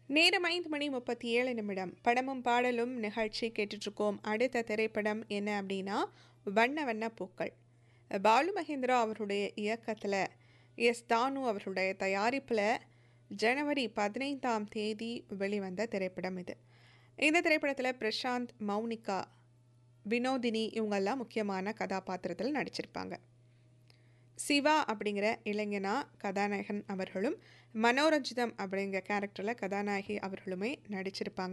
நேரம் ஐந்து மணி முப்பத்தி ஏழு நிமிடம் படமும் பாடலும் நிகழ்ச்சி கேட்டுட்ருக்கோம் அடுத்த திரைப்படம் என்ன அப்படின்னா வண்ண வண்ண பூக்கள் பாலு மகேந்திரா அவருடைய இயக்கத்தில் எஸ் தானு அவருடைய தயாரிப்பில் ஜனவரி பதினைந்தாம் தேதி வெளிவந்த திரைப்படம் இது இந்த திரைப்படத்தில் பிரசாந்த் மௌனிகா வினோதினி இவங்கெல்லாம் முக்கியமான கதாபாத்திரத்தில் நடிச்சிருப்பாங்க சிவா அப்படிங்கிற இளைஞனா கதாநாயகன் அவர்களும் மனோரஞ்சிதம் அப்படிங்கிற கேரக்டரில் கதாநாயகி அவர்களுமே நடிச்சிருப்பாங்க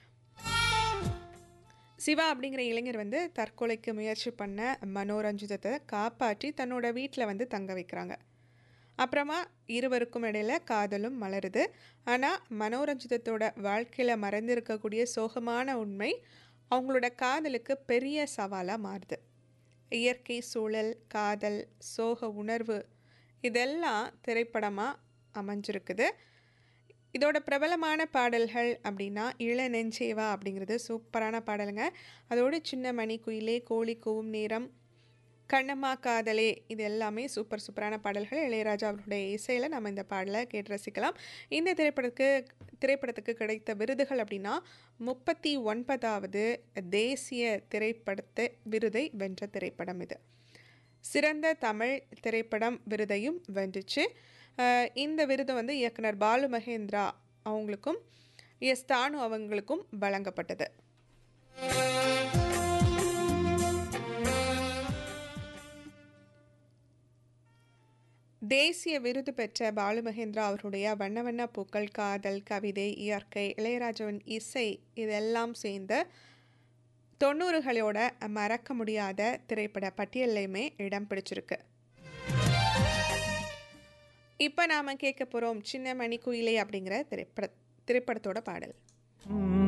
சிவா அப்படிங்கிற இளைஞர் வந்து தற்கொலைக்கு முயற்சி பண்ண மனோரஞ்சிதத்தை காப்பாற்றி தன்னோட வீட்டில் வந்து தங்க வைக்கிறாங்க அப்புறமா இருவருக்கும் இடையில காதலும் மலருது ஆனால் மனோரஞ்சிதத்தோட வாழ்க்கையில் மறைந்திருக்கக்கூடிய சோகமான உண்மை அவங்களோட காதலுக்கு பெரிய சவாலாக மாறுது இயற்கை சூழல் காதல் சோக உணர்வு இதெல்லாம் திரைப்படமாக அமைஞ்சிருக்குது இதோட பிரபலமான பாடல்கள் அப்படின்னா இள நெஞ்சேவா அப்படிங்கிறது சூப்பரான பாடலுங்க அதோடு சின்ன மணி குயிலே கோழி கூவும் நேரம் கண்ணம்மா காதலே இது எல்லாமே சூப்பர் சூப்பரான பாடல்கள் இளையராஜா அவருடைய இசையில் நம்ம இந்த பாடலை கேட்டு ரசிக்கலாம் இந்த திரைப்படத்துக்கு திரைப்படத்துக்கு கிடைத்த விருதுகள் அப்படின்னா முப்பத்தி ஒன்பதாவது தேசிய திரைப்படத்தை விருதை வென்ற திரைப்படம் இது சிறந்த தமிழ் திரைப்படம் விருதையும் வென்றுச்சு இந்த விருது வந்து இயக்குனர் பாலு மகேந்திரா அவங்களுக்கும் எஸ் தானு அவங்களுக்கும் வழங்கப்பட்டது தேசிய விருது பெற்ற பாலு மகேந்திரா அவருடைய வண்ண வண்ண பூக்கள் காதல் கவிதை இயற்கை இளையராஜாவின் இசை இதெல்லாம் சேர்ந்து தொண்ணூறுகளோட மறக்க முடியாத திரைப்பட பட்டியல்லையுமே இடம் பிடிச்சிருக்கு இப்போ நாம் கேட்க போகிறோம் சின்ன மணி குயிலே அப்படிங்கிற திரைப்பட திரைப்படத்தோட பாடல்